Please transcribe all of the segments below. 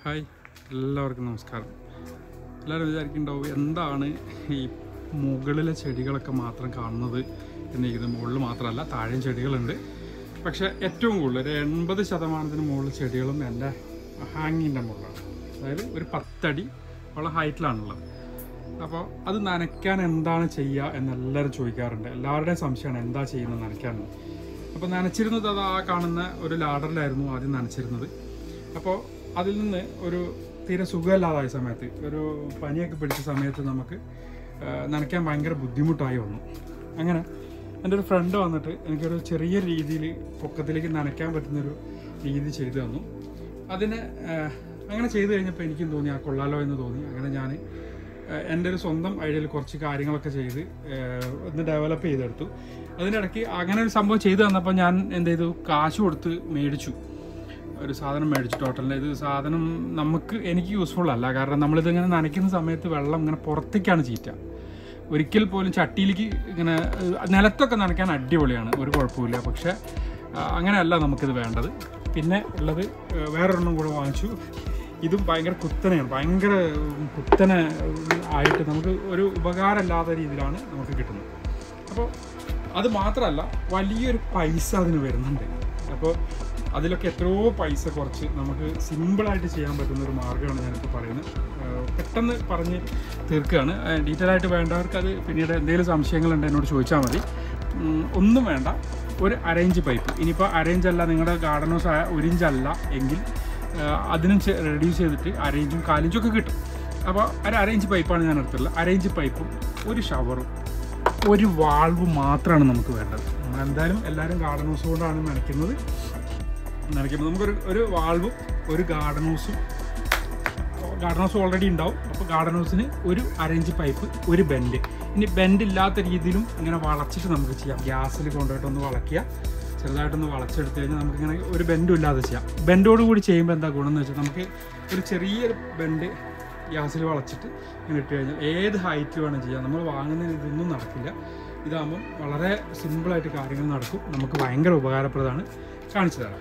Hi എല്ലാവർക്കും നമസ്കാരം എല്ലാവരും വിചാരിക്കുന്നുണ്ടാവും എന്താണ് ഈ മുകളിലെ ചെടികളൊക്കെ മാത്രം കാണുന്നത് എന്നിരിക്കുന്നത് മുകളിൽ മാത്രമല്ല താഴെയും ചെടികളുണ്ട് പക്ഷേ ഏറ്റവും കൂടുതൽ ഒരു എൺപത് ശതമാനത്തിന് മുകളിൽ ചെടികളും എൻ്റെ ഹാങ്ങിൻ്റെ മുകളിലാണ് അതായത് ഒരു പത്തടി ഉള്ള ഹൈറ്റിലാണുള്ളത് അപ്പോൾ അത് നനയ്ക്കാൻ എന്താണ് ചെയ്യുക എന്ന് എല്ലാവരും ചോദിക്കാറുണ്ട് എല്ലാവരുടെയും സംശയമാണ് എന്താ ചെയ്യുന്നത് നനയ്ക്കാനെന്ന് അപ്പോൾ നനച്ചിരുന്നത് അത് ആ കാണുന്ന ഒരു ലാഡറിലായിരുന്നു ആദ്യം നനച്ചിരുന്നത് അപ്പോൾ അതിൽ നിന്ന് ഒരു തീരെ സുഖമില്ലാതായ സമയത്ത് ഒരു പനിയൊക്കെ പിടിച്ച സമയത്ത് നമുക്ക് ആ, നനയ്ക്കാൻ ഭയങ്കര ബുദ്ധിമുട്ടായി വന്നു അങ്ങനെ എൻ്റെ ഒരു ഫ്രണ്ട് വന്നിട്ട് എനിക്കൊരു ചെറിയ രീതിയിൽ പൊക്കത്തിലേക്ക് നനയ്ക്കാൻ പറ്റുന്നൊരു രീതി ചെയ്തു തന്നു അതിന് ആ, അങ്ങനെ ചെയ്തു കഴിഞ്ഞപ്പോൾ എനിക്കും തോന്നി ആ കൊള്ളാലോ എന്ന് തോന്നി അങ്ങനെ ഞാൻ എൻ്റെ ഒരു സ്വന്തം ഐഡിയയിൽ കുറച്ച് കാര്യങ്ങളൊക്കെ ചെയ്ത് ഏഹ്, ഒന്ന് ഡെവലപ്പ് ചെയ്തെടുത്തു അതിനിടയ്ക്ക് അങ്ങനെ ഒരു സംഭവം ചെയ്തു തന്നപ്പോൾ ഞാൻ എന്ത് ചെയ്തു കാശ് കൊടുത്ത് മേടിച്ചു ഒരു സാധനം മേടിച്ചു ടോട്ടലിൽ ഇത് സാധനം നമുക്ക് എനിക്ക് യൂസ്ഫുൾ അല്ല കാരണം നമ്മളിത് ഇങ്ങനെ നനയ്ക്കുന്ന സമയത്ത് വെള്ളം ഇങ്ങനെ പുറത്തേക്കാണ് ചീറ്റുക ഒരിക്കൽ പോലും ചട്ടിയിലേക്ക് ഇങ്ങനെ ഏഹ്, നിലത്തൊക്കെ നനയ്ക്കാൻ അടിപൊളിയാണ് ഒരു കുഴപ്പമില്ല പക്ഷേ ആ, അങ്ങനെയല്ല നമുക്കിത് വേണ്ടത് പിന്നെ ഉള്ളത് ഏഹ്, വേറൊരെണ്ണം കൂടെ വാങ്ങിച്ചു ഇതും ഭയങ്കര കുത്തനെയാണ് ഭയങ്കര ഉം, കുത്തനെ ഉം, ആയിട്ട് നമുക്ക് ഒരു ഉപകാരമില്ലാത്ത രീതിയിലാണ് നമുക്ക് കിട്ടുന്നത് അപ്പോൾ അത് മാത്രമല്ല വലിയൊരു പൈസ അതിന് വരുന്നുണ്ട് അപ്പോൾ അതിലൊക്കെ എത്രയോ പൈസ കുറച്ച് നമുക്ക് സിമ്പിളായിട്ട് ചെയ്യാൻ പറ്റുന്ന ഒരു മാർഗ്ഗമാണ് ഞാനിപ്പോൾ പറയുന്നത് ഏഹ് പെട്ടെന്ന് പറഞ്ഞ് തീർക്കുകയാണ് ഡീറ്റെയിൽ ആയിട്ട് വേണ്ടവർക്ക് അത് പിന്നീട് എന്തെങ്കിലും സംശയങ്ങളുണ്ട് എന്നോട് ചോദിച്ചാൽ മതി ഉം, ഒന്നും വേണ്ട ഒരു അരയിഞ്ച് പൈപ്പ് ഇനിയിപ്പോൾ അരയിഞ്ച് അല്ല നിങ്ങളുടെ ഗാർഡനോസ് ഒരു ഇഞ്ചല്ല എങ്കിൽ ഏഹ് അതിനും റെഡ്യൂസ് ചെയ്തിട്ട് അരയിഞ്ചും കാലിഞ്ചും ഒക്കെ കിട്ടും അപ്പോൾ ഒരു അരയിഞ്ച് പൈപ്പാണ് ഞാൻ എടുത്തുള്ളത് അരയിഞ്ച് പൈപ്പും ഒരു ഷവറും ഒരു വാൾവ് മാത്രമാണ് നമുക്ക് വേണ്ടത് നമ്മൾ എന്തായാലും എല്ലാവരും ഗാർഡൻ ഹൗസ് കൊണ്ടാണ് നനയ്ക്കുന്നത് നനയ്ക്കുമ്പോൾ നമുക്കൊരു ഒരു വാൾവും ഒരു ഗാർഡൻ ഹൗസും ഗാർഡൻ ഹൗസ് ഓൾറെഡി ഉണ്ടാവും അപ്പോൾ ഗാർഡൻ ഹൗസിന് ഒരു അരഞ്ച് പൈപ്പ് ഒരു ബെൻഡ് ഇനി ബെൻഡ് ഇല്ലാത്ത രീതിയിലും ഇങ്ങനെ വളച്ചിട്ട് നമുക്ക് ചെയ്യാം ഗ്യാസിൽ കൊണ്ടുപോയിട്ടൊന്ന് വളയ്ക്കുക ചെറുതായിട്ടൊന്ന് വളച്ചെടുത്ത് കഴിഞ്ഞാൽ നമുക്കിങ്ങനെ ഒരു ബെൻഡും ഇല്ലാതെ ചെയ്യാം ബെൻഡോട് കൂടി ചെയ്യുമ്പോൾ എന്താ ഗുണം എന്ന് വെച്ചാൽ നമുക്ക് ഒരു ചെറിയൊരു ബെൻഡ് ഗ്യാസിൽ വളച്ചിട്ട് ഇങ്ങനെ ഇട്ട് കഴിഞ്ഞാൽ ഏത് ഹൈറ്റ് വേണം ചെയ്യാം നമ്മൾ വാങ്ങുന്നതിന് ഇതൊന്നും നടക്കില്ല ഇതാകുമ്പം വളരെ സിമ്പിളായിട്ട് കാര്യങ്ങൾ നടക്കും നമുക്ക് ഭയങ്കര ഉപകാരപ്രദമാണ് കാണിച്ചു തരാം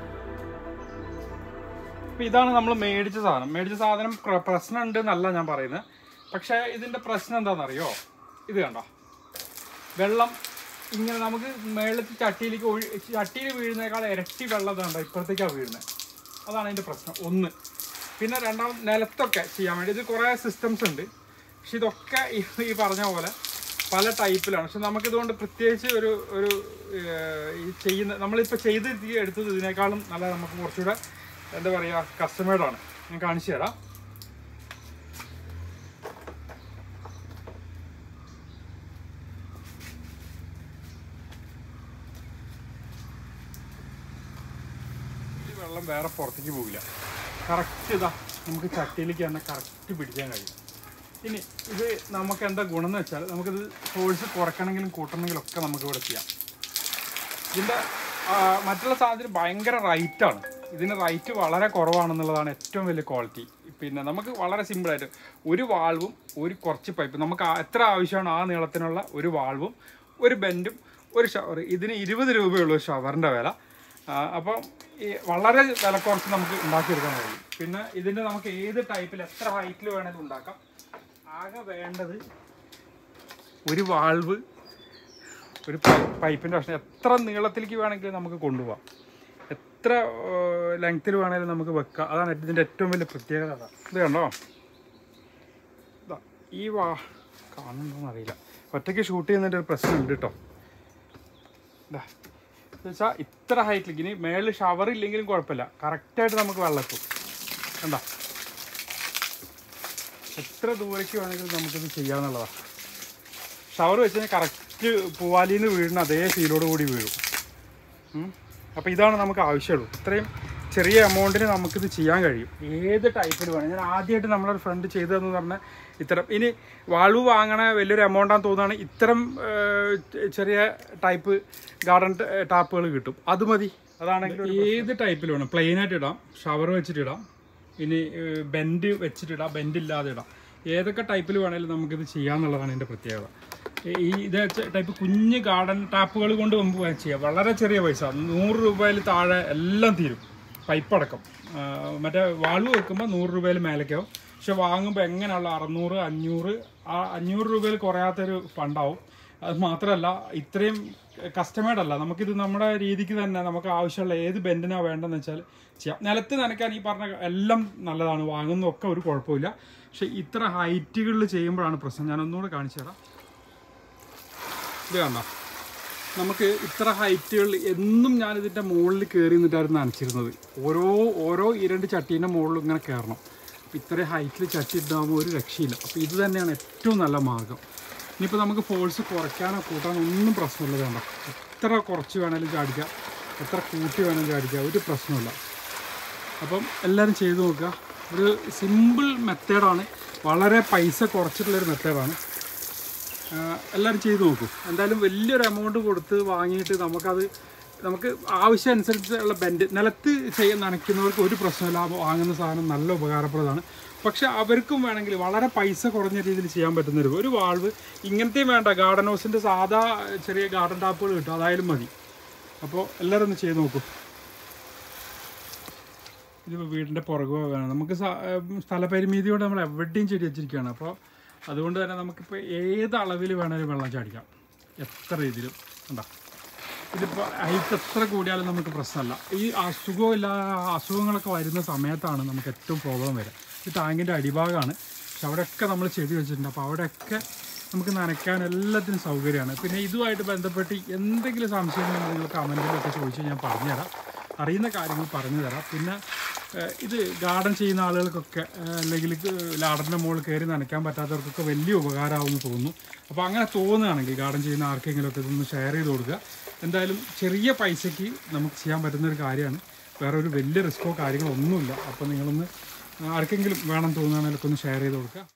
അപ്പൊ ഇതാണ് നമ്മൾ മേടിച്ച സാധനം മേടിച്ച സാധനം പ്ര- പ്രശ്നം ഉണ്ട് എന്നല്ല ഞാൻ പറയുന്നത് പക്ഷേ ഇതിന്റെ പ്രശ്നം എന്താണെന്നറിയോ ഇത് കണ്ടോ വെള്ളം ഇങ്ങനെ നമുക്ക് മേളത്തിൽ ചട്ടിയിലേക്ക് ഒഴി ചട്ടിയിൽ വീഴുന്നേക്കാൾ ഇരട്ടി വെള്ളം ഇതാണ്ടോ ഇപ്പുറത്തേക്കാണ് വീഴുന്നത് അതാണ് അതിന്റെ പ്രശ്നം ഒന്ന് പിന്നെ രണ്ടാം നിലത്തൊക്കെ ചെയ്യാൻ വേണ്ടി ഇത് കുറേ സിസ്റ്റംസ് ഉണ്ട് പക്ഷെ ഇതൊക്കെ ഈ ഈ പറഞ്ഞ പോലെ പല ടൈപ്പിലാണ് പക്ഷെ നമുക്കിതുകൊണ്ട് പ്രത്യേകിച്ച് ഒരു ഒരു ഏഹ്, ഈ ചെയ്യുന്ന നമ്മളിപ്പോൾ ചെയ്ത് ഈ എടുത്തത് ഇതിനേക്കാളും നല്ല നമുക്ക് കുറച്ചുകൂടെ എന്താ പറയുക കസ്റ്റമേർഡാണ് ഞാൻ കാണിച്ചു തരാം ഈ വെള്ളം വേറെ പുറത്തേക്ക് പോകില്ല കറക്റ്റ് ഇതാ നമുക്ക് ചട്ടിയിലേക്ക് തന്നെ കറക്റ്റ് പിടിക്കാൻ കഴിയും ഇനി ഇത് നമുക്ക് എന്താ ഗുണം എന്ന് വെച്ചാൽ നമുക്കിത് ഫോഴ്സ് കുറയ്ക്കണമെങ്കിലും കൂട്ടണമെങ്കിലും ഒക്കെ നമുക്ക് ഇവിടെ ചെയ്യാം ഇതിൻ്റെ മറ്റുള്ള സാധനത്തിന് ഭയങ്കര റൈറ്റാണ് ഇതിന് റൈറ്റ് വളരെ കുറവാണെന്നുള്ളതാണ് ഏറ്റവും വലിയ ക്വാളിറ്റി പിന്നെ നമുക്ക് വളരെ സിമ്പിളായിട്ട് ഒരു വാൾവും ഒരു കുറച്ച് പൈപ്പ് നമുക്ക് ആ- എത്ര ആവശ്യമാണ് ആ നീളത്തിനുള്ള ഒരു വാൾവും ഒരു ബെൻഡും ഒരു ഷവർ ഇതിന് ഇരുപത് രൂപയുള്ളൂ ഒരു ഷവറിൻ്റെ വില ആ, അപ്പം ഈ വളരെ വില കുറച്ച് നമുക്ക് ഉണ്ടാക്കിയെടുക്കാൻ കഴിയും പിന്നെ ഇതിൻ്റെ നമുക്ക് ഏത് ടൈപ്പിൽ എത്ര ഹൈറ്റിൽ വേണമെങ്കിലും ഉണ്ടാക്കാം ആകെ വേണ്ടത് ഒരു വാൾവ് ഒരു പൈപ്പിൻ്റെ കഷ്ണം എത്ര നീളത്തിലേക്ക് വേണമെങ്കിലും നമുക്ക് കൊണ്ടുപോകാം എത്ര ലെങ്ത്തിൽ വേണമെങ്കിലും നമുക്ക് വെക്കാം അതാണ് ഇതിൻ്റെ ഏറ്റവും വലിയ പ്രത്യേകത അതാ. ഇത് കണ്ടോ ഇതാ ഈ വാ കാണുന്നുണ്ടോന്ന് അറിയില്ല ഒറ്റയ്ക്ക് ഷൂട്ട് ചെയ്യുന്നതിൻ്റെ ഒരു പ്രശ്നമുണ്ട് കേട്ടോ ഇതാ വെച്ചാൽ ഇത്ര ഹൈറ്റിലേക്ക് ഇനി മേളിൽ ഷവർ ഇല്ലെങ്കിലും കുഴപ്പമില്ല കറക്റ്റായിട്ട് നമുക്ക് വെള്ളം എത്തും കണ്ടോ എത്ര ദൂരേക്ക് വേണമെങ്കിലും നമുക്കിത് ചെയ്യാന്നുള്ളതാണ് ഷവർ വെച്ച് കഴിഞ്ഞാൽ കറക്റ്റ് പൂവാലിയിൽ നിന്ന് വീഴുന്ന അതേ ഫീലോട് കൂടി വീഴും അപ്പോൾ ഇതാണ് നമുക്ക് ആവശ്യമുള്ളൂ ഇത്രയും ചെറിയ എമൗണ്ടിന് നമുക്കിത് ചെയ്യാൻ കഴിയും ഏത് ടൈപ്പിൽ വേണം ഞാൻ ആദ്യമായിട്ട് നമ്മളൊരു ഫ്രണ്ട് ചെയ്തതെന്ന് പറഞ്ഞാൽ ഇത്തരം ഇനി വാൾവ് വാങ്ങണ വലിയൊരു എമൗണ്ടാന്ന് തോന്നുകയാണ് ഇത്തരം ഏർ, ചെറിയ ടൈപ്പ് ഗാർഡൻ ടാപ്പുകൾ കിട്ടും അത് മതി അതാണെങ്കിൽ ഏത് ടൈപ്പിൽ വേണം പ്ലെയിൻ ആയിട്ട് ഇടാം ഷവർ വെച്ചിട്ട് ഇടാം ഇനി ബെൻഡ് വെച്ചിട്ട് ഇടാം ബെൻഡ് ഇല്ലാതെ ഇടാം ഏതൊക്കെ ടൈപ്പിൽ വേണമെങ്കിലും നമുക്കിത് ചെയ്യാന്നുള്ളതാണ് ഇതിൻ്റെ പ്രത്യേകത ഈ ഇത് ടൈപ്പ് കുഞ്ഞ് ഗാർഡൻ ടാപ്പുകൾ കൊണ്ട് നമുക്ക് ചെയ്യാം വളരെ ചെറിയ പൈസ നൂറ് രൂപയിൽ താഴെ എല്ലാം തീരും പൈപ്പ് അടക്കം ആ, മറ്റേ വാൾവ് വെക്കുമ്പോൾ നൂറ് രൂപയിൽ മേലേക്കാവും പക്ഷെ വാങ്ങുമ്പോൾ എങ്ങനെയുള്ള അറുന്നൂറ് അഞ്ഞൂറ് ആ അഞ്ഞൂറ് രൂപയിൽ കുറയാത്തൊരു ഫണ്ടാവും അത് മാത്രമല്ല ഇത്രയും കസ്റ്റമേഡ് അല്ല നമുക്കിത് നമ്മുടെ രീതിക്ക് തന്നെ നമുക്ക് ആവശ്യമുള്ള ഏത് ബെൻഡിനാണ് വേണ്ടതെന്ന് വെച്ചാൽ ചെയ്യാം നിലത്ത് നനയ്ക്കാൻ ഈ പറഞ്ഞ എല്ലാം നല്ലതാണ് വാങ്ങുന്നതൊക്കെ ഒരു കുഴപ്പമില്ല പക്ഷെ ഇത്ര ഹൈറ്റുകളിൽ ചെയ്യുമ്പോഴാണ് പ്രശ്നം ഞാൻ ഒന്നുകൂടെ കാണിച്ചു തരാം ഇത് കണ്ടോ നമുക്ക് ഇത്ര ഹൈറ്റുകളിൽ എന്നും ഞാൻ ഇതിൻ്റെ മുകളിൽ കയറി നിന്നിട്ടായിരുന്നു നനച്ചിരുന്നത് ഓരോ ഓരോ ഇരണ്ട് ചട്ടീൻ്റെ മുകളിൽ ഇങ്ങനെ കയറണം അപ്പോൾ ഇത്രയും ഹൈറ്റിൽ ചട്ടി ഇട്ടാകുമ്പോൾ ഒരു രക്ഷയില്ല അപ്പോൾ ഇത് തന്നെയാണ് ഏറ്റവും നല്ല മാർഗം ഇനിയിപ്പോൾ നമുക്ക് ഫോഴ്സ് കുറയ്ക്കാനോ കൂട്ടാനോ ഒന്നും പ്രശ്നമില്ല വേണ്ട എത്ര കുറച്ച് വേണേലും ചാടിക്കാം എത്ര കൂട്ടി വേണമെങ്കിലും ചാടിക്കാം ഒരു പ്രശ്നമില്ല അപ്പം എല്ലാവരും ചെയ്തു നോക്കുക ഒരു സിമ്പിൾ മെത്തേഡാണ് വളരെ പൈസ കുറച്ചിട്ടുള്ളൊരു മെത്തേഡാണ് എല്ലാവരും ചെയ്തു നോക്കൂ എന്തായാലും വലിയൊരു എമൗണ്ട് കൊടുത്ത് വാങ്ങിയിട്ട് നമുക്കത് നമുക്ക് ആവശ്യം അനുസരിച്ചുള്ള ബെൻഡ് നിലത്ത് ചെയ്യാൻ നനയ്ക്കുന്നവർക്ക് ഒരു പ്രശ്നമില്ല ആ വാങ്ങുന്ന സാധനം നല്ല ഉപകാരപ്രദമാണ് പക്ഷെ അവർക്കും വേണമെങ്കിൽ വളരെ പൈസ കുറഞ്ഞ രീതിയിൽ ചെയ്യാൻ പറ്റുന്ന ഒരു ഒരു വാൾവ് ഇങ്ങനത്തെയും വേണ്ട ഗാർഡൻ ഹൗസിൻ്റെ സാധാ ചെറിയ ഗാർഡൻ ടാപ്പുകൾ കിട്ടും അതായാലും മതി അപ്പോൾ എല്ലാവരും ഒന്ന് ചെയ്ത് നോക്കൂ ഇതിപ്പോൾ വീടിൻ്റെ പുറകോ വേണം നമുക്ക് സ- ഏം, സ്ഥലപരിമിതിയോടെ നമ്മൾ എവിടെയും ചെടി വെച്ചിരിക്കുകയാണ് അപ്പോൾ അതുകൊണ്ട് തന്നെ നമുക്കിപ്പോൾ ഏത് അളവിൽ വേണേലും വെള്ളം ചാടിക്കാം എത്ര രീതിയിലും ഉണ്ടോ ഇതിപ്പോൾ ഹൈറ്റ് എത്ര കൂടിയാലും നമുക്ക് പ്രശ്നമല്ല ഈ അസുഖമില്ല അസുഖങ്ങളൊക്കെ വരുന്ന സമയത്താണ് നമുക്ക് ഏറ്റവും പ്രോബ്ലം വരിക ഈ ടാങ്കിൻ്റെ അടിഭാഗമാണ് പക്ഷെ അവിടെയൊക്കെ നമ്മൾ ചെടി വെച്ചിട്ടുണ്ട് അപ്പോൾ അവിടെയൊക്കെ നമുക്ക് നനയ്ക്കാൻ എല്ലാത്തിനും സൗകര്യമാണ് പിന്നെ ഇതുമായിട്ട് ബന്ധപ്പെട്ട് എന്തെങ്കിലും സംശയങ്ങൾ നിങ്ങൾ കമൻറ്റിലൊക്കെ ചോദിച്ചാൽ ഞാൻ പറഞ്ഞുതരാം അറിയുന്ന കാര്യങ്ങൾ പറഞ്ഞു തരാം പിന്നെ ഏഹ്, ഇത് ഗാർഡൻ ചെയ്യുന്ന ആളുകൾക്കൊക്കെ ഏഹ്, അല്ലെങ്കിൽ ലാഡറിൻ്റെ മുകളിൽ കയറി നനയ്ക്കാൻ പറ്റാത്തവർക്കൊക്കെ വലിയ ഉപകാരമാവുമെന്ന് തോന്നുന്നു അപ്പോൾ അങ്ങനെ തോന്നുകയാണെങ്കിൽ ഗാർഡൻ ചെയ്യുന്ന ആർക്കെങ്കിലുമൊക്കെ ഇതൊന്ന് ഷെയർ ചെയ്ത് കൊടുക്കുക എന്തായാലും ചെറിയ പൈസയ്ക്ക് നമുക്ക് ചെയ്യാൻ പറ്റുന്ന ഒരു കാര്യമാണ് വേറെ ഒരു വലിയ റിസ്ക്കോ കാര്യങ്ങളോ ഒന്നുമില്ല അപ്പോൾ നിങ്ങളൊന്ന് ആർക്കെങ്കിലും വേണം തോന്നുകയാണെങ്കിൽ ഒന്ന് ഷെയർ ചെയ്ത് കൊടുക്കുക